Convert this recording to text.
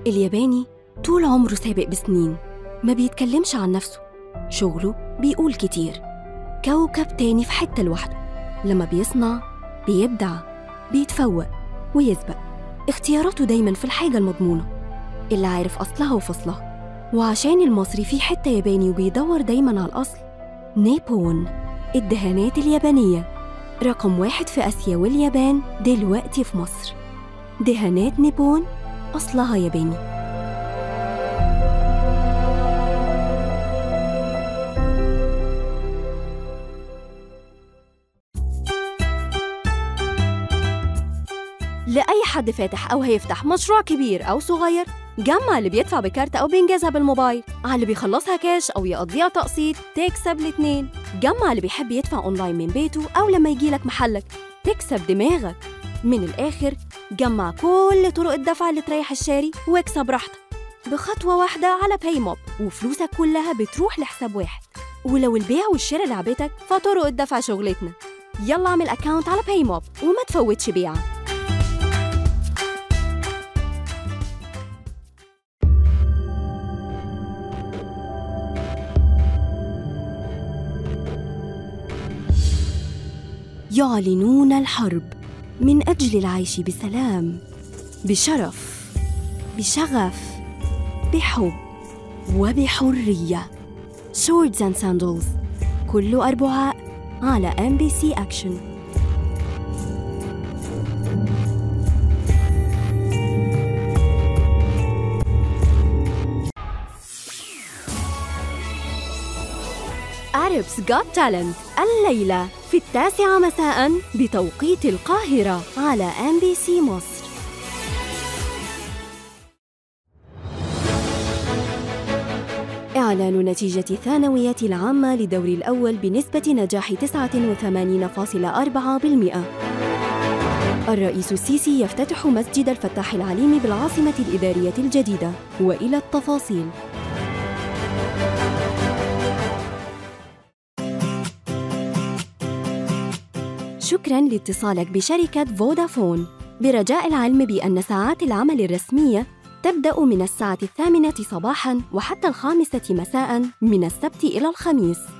الياباني طول عمره سابق بسنين ما بيتكلمش عن نفسه شغله بيقول كتير كوكب تاني في حتة لوحده لما بيصنع بيبدع بيتفوق ويسبق اختياراته دايما في الحاجة المضمونة اللي عارف أصلها وفصلها وعشان المصري في حتة ياباني وبيدور دايما على الأصل نيبون الدهانات اليابانية رقم واحد في آسيا واليابان دلوقتي في مصر دهانات نيبون أصلها ياباني لأي حد فاتح أو هيفتح مشروع كبير أو صغير جمع اللي بيدفع بكارت أو بينجزها بالموبايل على اللي بيخلصها كاش أو يقضيها تقسيط تكسب الاتنين جمع اللي بيحب يدفع أونلاين من بيته أو لما يجيلك محلك تكسب دماغك من الآخر جمع كل طرق الدفع اللي تريح الشاري واكسب براحتك بخطوة واحدة على باي موب وفلوسك كلها بتروح لحساب واحد ولو البيع والشراء لعبتك فطرق الدفع شغلتنا يلا اعمل اكاونت على باي موب وما تفوتش بيعه يعلنون الحرب من اجل العيش بسلام بشرف بشغف بحب وبحريه شوردز اند ساندلز كل اربعاء على ام بي سي اكشن Arabs Got Talent الليلة في التاسعة مساء بتوقيت القاهرة على ام بي سي مصر إعلان نتيجة الثانوية العامة لدور الأول بنسبة نجاح 89.4% الرئيس السيسي يفتتح مسجد الفتاح العليم بالعاصمة الإدارية الجديدة وإلى التفاصيل شكرا لاتصالك بشركة فودافون برجاء العلم بأن ساعات العمل الرسمية تبدأ من الساعة الثامنة صباحا وحتى الخامسة مساء من السبت إلى الخميس